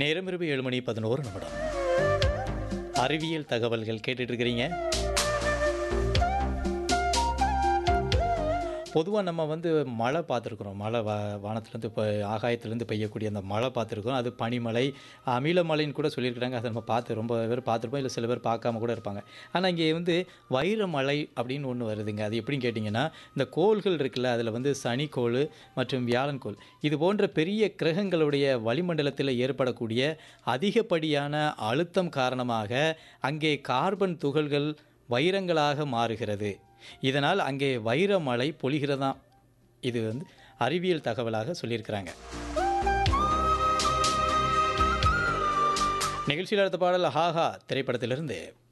நேரம் இரவு ஏழு மணி பதினோரு நிமிடம் அறிவியல் தகவல்கள் கேட்டுட்டு இருக்கிறீங்க பொதுவாக நம்ம வந்து மழை பார்த்துருக்குறோம் மழை வா வானத்துலேருந்து இப்போ ஆகாயத்துலேருந்து பெய்யக்கூடிய அந்த மழை பார்த்துருக்கோம் அது பனிமழை அமிலமழைன்னு கூட சொல்லியிருக்கிறாங்க அதை நம்ம பார்த்து ரொம்ப பேர் பார்த்துருப்போம் இல்லை சில பேர் பார்க்காம கூட இருப்பாங்க ஆனால் இங்கே வந்து வைரமழை அப்படின்னு ஒன்று வருதுங்க அது எப்படின்னு கேட்டிங்கன்னா இந்த கோள்கள் இருக்குல்ல அதில் வந்து சனிக்கோள் மற்றும் வியாழன் கோள் இது போன்ற பெரிய கிரகங்களுடைய வளிமண்டலத்தில் ஏற்படக்கூடிய அதிகப்படியான அழுத்தம் காரணமாக அங்கே கார்பன் துகள்கள் வைரங்களாக மாறுகிறது இதனால் அங்கே வைரமழை பொழிகிறதாம் இது வந்து அறிவியல் தகவலாக சொல்லியிருக்கிறாங்க நிகழ்ச்சியில் அடுத்த பாடல் ஹாஹா திரைப்படத்திலிருந்து